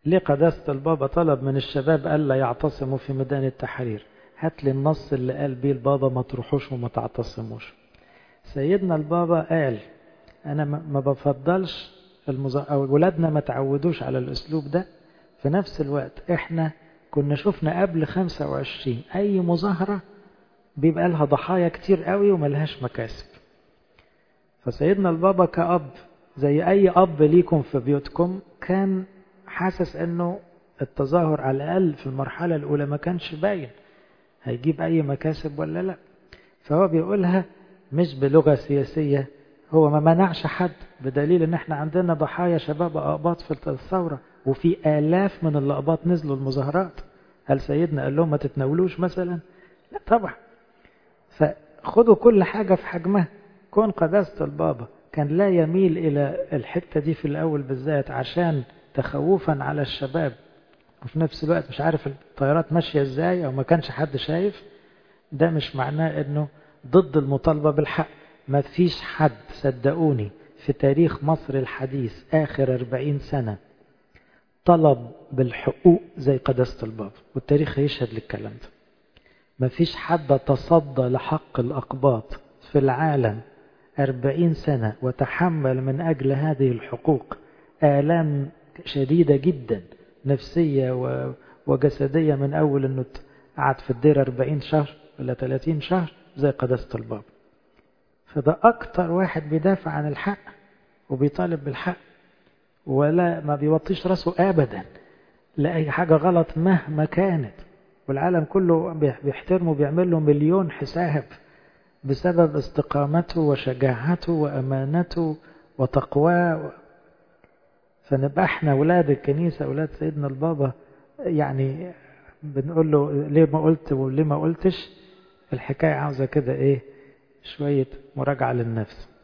ليه قداسة البابا طلب من الشباب ألا يعتصموا في ميدان التحرير هات لي النص اللي قال بيه البابا ما تروحوش وما تعتصموش سيدنا البابا قال أنا ما بفضلش المز... أو ولادنا ما تعودوش على الأسلوب ده في نفس الوقت إحنا كنا شفنا قبل 25 أي مظاهرة بيبقى لها ضحايا كتير قوي وملهاش مكاسب فسيدنا البابا كأب زي أي أب ليكم في بيوتكم كان حاسس أنه التظاهر على الأقل في المرحلة الأولى ما كانش باين هيجيب أي مكاسب ولا لا فهو بيقولها مش بلغة سياسية هو ما منعش حد بدليل ان احنا عندنا ضحايا شباب اقباط في الثورة وفي آلاف من الأقباط نزلوا المظاهرات هل سيدنا قال لهم ما تتناولوش مثلا لا طبعا فخدوا كل حاجة في حجمها كون قداسة البابا كان لا يميل إلى الحتة دي في الأول بالذات عشان تخوفا على الشباب وفي نفس الوقت مش عارف الطيارات ماشية ازاي أو ما كانش حد شايف ده مش معناه أنه ضد المطالبة بالحق ما فيش حد صدقوني في تاريخ مصر الحديث آخر أربعين سنة طلب بالحقوق زي قداسة البابا والتاريخ هيشهد للكلام ده ما فيش حد تصدى لحق الأقباط في العالم أربعين سنة وتحمل من أجل هذه الحقوق آلام شديدة جدا نفسية وجسدية من أول أنه قعد في الدير أربعين شهر ولا ثلاثين شهر زي قداسة البابا فده أكتر واحد بيدافع عن الحق وبيطالب بالحق ولا ما بيوطيش راسه أبدا لأي حاجة غلط مهما كانت والعالم كله بيحترمه بيعمل له مليون حساب بسبب استقامته وشجاعته وأمانته وتقواه فنبقى احنا أولاد الكنيسة أولاد سيدنا البابا يعني بنقول له ليه ما قلت وليه ما قلتش الحكاية عاوزة كده ايه شوية مراجعة للنفس